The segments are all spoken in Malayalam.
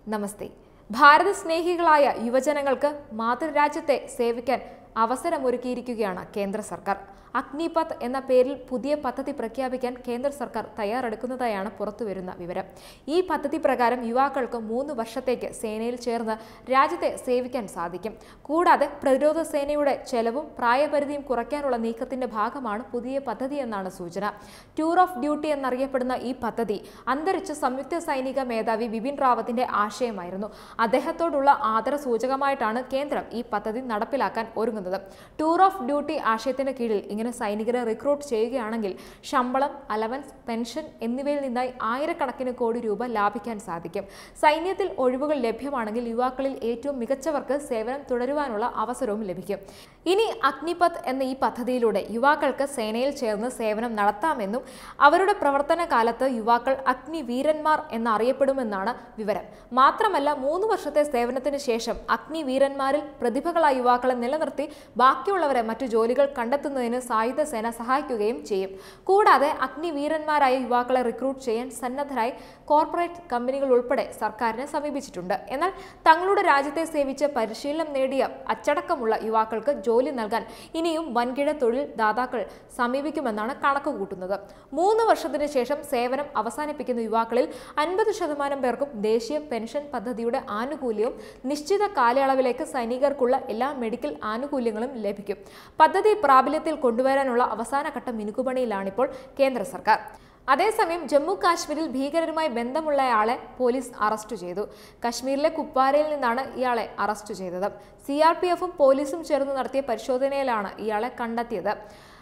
നമസ്തേ ഭാരത സ്നേഹികളായ യുവജനങ്ങൾക്ക് മാതൃരാജ്യത്തെ സേവിക്കാൻ അവസരമൊരുക്കിയിരിക്കുകയാണ് കേന്ദ്ര സർക്കാർ അഗ്നിപത്ത് എന്ന പേരിൽ പുതിയ പദ്ധതി പ്രഖ്യാപിക്കാൻ കേന്ദ്ര സർക്കാർ തയ്യാറെടുക്കുന്നതായാണ് പുറത്തുവരുന്ന വിവരം ഈ പദ്ധതി പ്രകാരം യുവാക്കൾക്ക് മൂന്ന് വർഷത്തേക്ക് സേനയിൽ ചേർന്ന് രാജ്യത്തെ സേവിക്കാൻ സാധിക്കും കൂടാതെ പ്രതിരോധ സേനയുടെ ചെലവും പ്രായപരിധിയും കുറയ്ക്കാനുള്ള നീക്കത്തിന്റെ ഭാഗമാണ് പുതിയ പദ്ധതി എന്നാണ് സൂചന ടൂർ ഓഫ് ഡ്യൂട്ടി എന്നറിയപ്പെടുന്ന ഈ പദ്ധതി അന്തരിച്ച സംയുക്ത സൈനിക മേധാവി ബിപിൻ റാവത്തിന്റെ ആശയമായിരുന്നു അദ്ദേഹത്തോടുള്ള ആദര സൂചകമായിട്ടാണ് കേന്ദ്രം ഈ പദ്ധതി നടപ്പിലാക്കാൻ ഒരുങ്ങുന്നത് ടൂർ ഓഫ് ഡ്യൂട്ടി ആശയത്തിന് കീഴിൽ ഇങ്ങനെ സൈനികരെ റിക്രൂട്ട് ചെയ്യുകയാണെങ്കിൽ ശമ്പളം അലവൻസ് പെൻഷൻ എന്നിവയിൽ നിന്നായി ആയിരക്കണക്കിന് കോടി രൂപ ലാഭിക്കാൻ സാധിക്കും സൈന്യത്തിൽ ഒഴിവുകൾ ലഭ്യമാണെങ്കിൽ യുവാക്കളിൽ ഏറ്റവും മികച്ചവർക്ക് സേവനം തുടരുവാനുള്ള അവസരവും ലഭിക്കും ഇനി അഗ്നിപത്ത് എന്ന ഈ പദ്ധതിയിലൂടെ യുവാക്കൾക്ക് സേനയിൽ ചേർന്ന് സേവനം നടത്താമെന്നും അവരുടെ പ്രവർത്തന കാലത്ത് യുവാക്കൾ അഗ്നിവീരന്മാർ എന്നറിയപ്പെടുമെന്നാണ് വിവരം മാത്രമല്ല മൂന്ന് വർഷത്തെ സേവനത്തിന് ശേഷം അഗ്നിവീരന്മാരിൽ പ്രതിഭകളായ യുവാക്കളെ നിലനിർത്തി ബാക്കിയുള്ളവരെ മറ്റു ജോലികൾ കണ്ടെത്തുന്നതിന് സായുധ സേന സഹായിക്കുകയും ചെയ്യും കൂടാതെ അഗ്നിവീരന്മാരായ യുവാക്കളെ റിക്രൂട്ട് ചെയ്യാൻ സന്നദ്ധരായി കോർപ്പറേറ്റ് കമ്പനികൾ ഉൾപ്പെടെ സർക്കാരിനെ സമീപിച്ചിട്ടുണ്ട് എന്നാൽ തങ്ങളുടെ രാജ്യത്തെ സേവിച്ച് പരിശീലനം നേടിയ അച്ചടക്കമുള്ള യുവാക്കൾക്ക് ജോലി നൽകാൻ ഇനിയും വൻകിട തൊഴിൽ ദാതാക്കൾ സമീപിക്കുമെന്നാണ് കണക്ക് കൂട്ടുന്നത് മൂന്ന് വർഷത്തിന് ശേഷം സേവനം അവസാനിപ്പിക്കുന്ന യുവാക്കളിൽ അൻപത് ശതമാനം പേർക്കും ദേശീയ പെൻഷൻ പദ്ധതിയുടെ ആനുകൂല്യവും നിശ്ചിത കാലയളവിലേക്ക് സൈനികർക്കുള്ള എല്ലാ മെഡിക്കൽ ആനുകൂല്യങ്ങളും ലഭിക്കും പദ്ധതി പ്രാബല്യത്തിൽ കൊണ്ടുവരാനുള്ള അവസാനഘട്ട മിനുക്കുപണിയിലാണിപ്പോൾ കേന്ദ്ര സർക്കാർ അതേസമയം ജമ്മു കാശ്മീരിൽ ഭീകരരുമായി ബന്ധമുള്ളയാളെ പോലീസ് അറസ്റ്റ് ചെയ്തു കശ്മീരിലെ കുപ്വാരയിൽ നിന്നാണ് ഇയാളെ അറസ്റ്റ് ചെയ്തത് സി ആർ പി എഫും പോലീസും ചേർന്ന് നടത്തിയ പരിശോധനയിലാണ് ഇയാളെ കണ്ടെത്തിയത്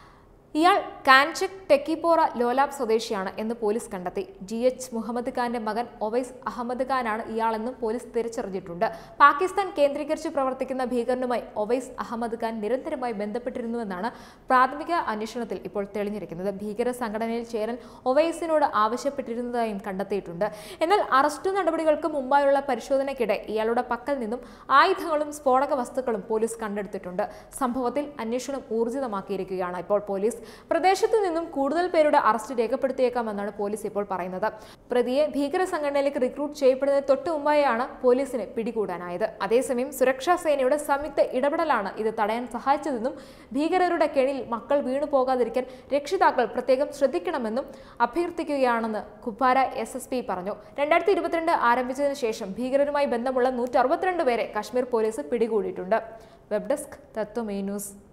ഇയാൾ കാൻചക് ടെക്കിപ്പോറ ലോലാബ് സ്വദേശിയാണ് എന്ന് പോലീസ് കണ്ടെത്തി ജി എച്ച് മുഹമ്മദ് ഖാന്റെ മകൻ ഒവൈസ് അഹമ്മദ് ഖാനാണ് ഇയാളെന്നും പോലീസ് തിരിച്ചറിഞ്ഞിട്ടുണ്ട് പാകിസ്ഥാൻ കേന്ദ്രീകരിച്ച് പ്രവർത്തിക്കുന്ന ഭീകരനുമായി ഒവൈസ് അഹമ്മദ് ഖാൻ നിരന്തരമായി ബന്ധപ്പെട്ടിരുന്നുവെന്നാണ് പ്രാഥമിക അന്വേഷണത്തിൽ ഇപ്പോൾ തെളിഞ്ഞിരിക്കുന്നത് ഭീകര സംഘടനയിൽ ചേരാൻ ഒവൈസിനോട് ആവശ്യപ്പെട്ടിരുന്നതായും കണ്ടെത്തിയിട്ടുണ്ട് എന്നാൽ അറസ്റ്റ് നടപടികൾക്ക് മുമ്പായുള്ള പരിശോധനയ്ക്കിടെ ഇയാളുടെ പക്കൽ നിന്നും ആയുധങ്ങളും സ്ഫോടക വസ്തുക്കളും പോലീസ് കണ്ടെടുത്തിട്ടുണ്ട് സംഭവത്തിൽ അന്വേഷണം ഊർജിതമാക്കിയിരിക്കുകയാണ് ഇപ്പോൾ പോലീസ് പ്രദേശത്തു നിന്നും കൂടുതൽ പേരുടെ അറസ്റ്റ് രേഖപ്പെടുത്തിയേക്കാമെന്നാണ് പോലീസ് ഇപ്പോൾ പറയുന്നത് പ്രതിയെ ഭീകര സംഘടനയിലേക്ക് റിക്രൂട്ട് ചെയ്യപ്പെടുന്നതിന് തൊട്ടു മുമ്പായാണ് പോലീസിന് പിടികൂടാനായത് അതേസമയം സുരക്ഷാ സേനയുടെ സംയുക്ത ഇടപെടലാണ് ഇത് തടയാൻ സഹായിച്ചതെന്നും ഭീകരരുടെ കെണിയിൽ മക്കൾ വീണു പോകാതിരിക്കാൻ രക്ഷിതാക്കൾ പ്രത്യേകം ശ്രദ്ധിക്കണമെന്നും അഭ്യർത്ഥിക്കുകയാണെന്ന് കുപ്പാര എസ് എസ് പി പറഞ്ഞു രണ്ടായിരത്തി ഇരുപത്തിരണ്ട് ആരംഭിച്ചതിന് ശേഷം ഭീകരരുമായി ബന്ധമുള്ള നൂറ്റി അറുപത്തിരണ്ട് പേരെ കശ്മീർ പോലീസ് പിടികൂടിയിട്ടുണ്ട് വെബ് ഡെസ്ക് തത്വമേ ന്യൂസ്